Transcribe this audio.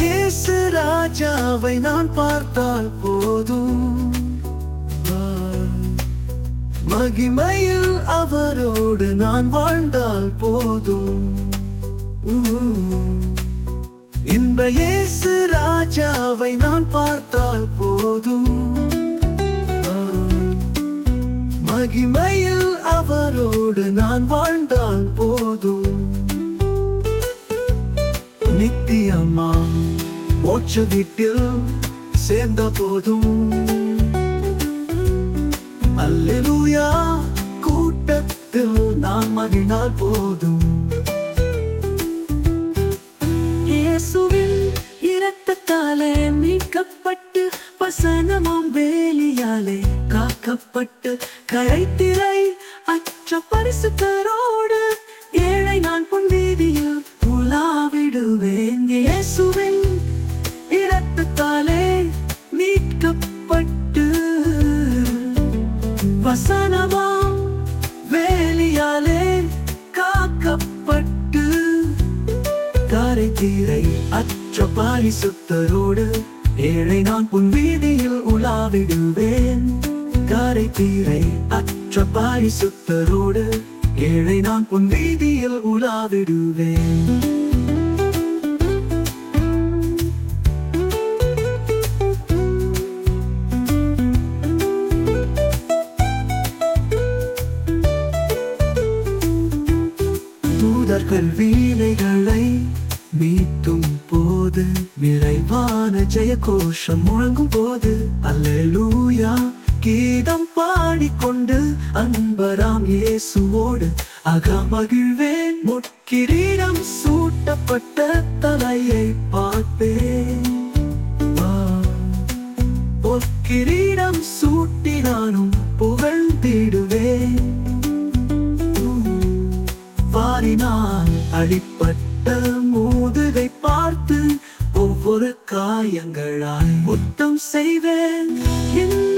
இயேசு ராஜாவை நான் பார்த்தால் போதும் ஆ, மகிமையில் அவரோடு நான் வாழ்ந்தால் போதும் ஊ. இன்ப இயேசு ராஜாவை நான் பார்த்தால் போதும் ஆ, மகிமையில் அவரோடு நான் வாழ்ந்தால் போதும் நித்தியமா மோட்ச வீட்டில் சேர்ந்த போதும் அல்லேலூயா கூட்டத்தில் நான் மகிழ்ந்தால் போதும் இயேசுவின் இரத்தத்தாலே மீட்கப்பட்டு வசனமும் வேலியாலே காக்கப்பட்டு கரைத்திரை அற்ற பரிசுத்தரோடு ஏழை நான் பொன் வீதியில் உலாவிடுவேன் இயேசுவின் இரத்தத்தாலே மீட்கப்பட்டு வசனமாம் வேலியாலே காக்கப்பட்டு தாரை தீரை அற்ற பாரிசுத்தரோடு ஏழை நான் உன் வீதியில் உலாவிடுவேன் காரை தீரை அற்ற பாரிசுத்தரோடு ஏழை நான் உன் வீதியில் உலாவிடுவேன் தூதர்கள் வீணைகளை மீட்டும் போது நிறைவான ஜெய கோஷம் முழங்கும் போது அல்லேலூயா கீதம் பாடிக்கொண்டு அன்பராம் இயேசுவோடு அகமகிழ்வேன் முட்கிரீடம் சூட்டப்பட்ட தலையை பார்ப்பேன் ஆ. பொற்கிரீடம் சூட்டி நானும் புகழ்ந்திடுவேன் வாரினால் அடிப்பட்ட மோதுகை பார்த்து ஒவ்வொரு காயங்களாய் முத்தம் செய்வேன் என்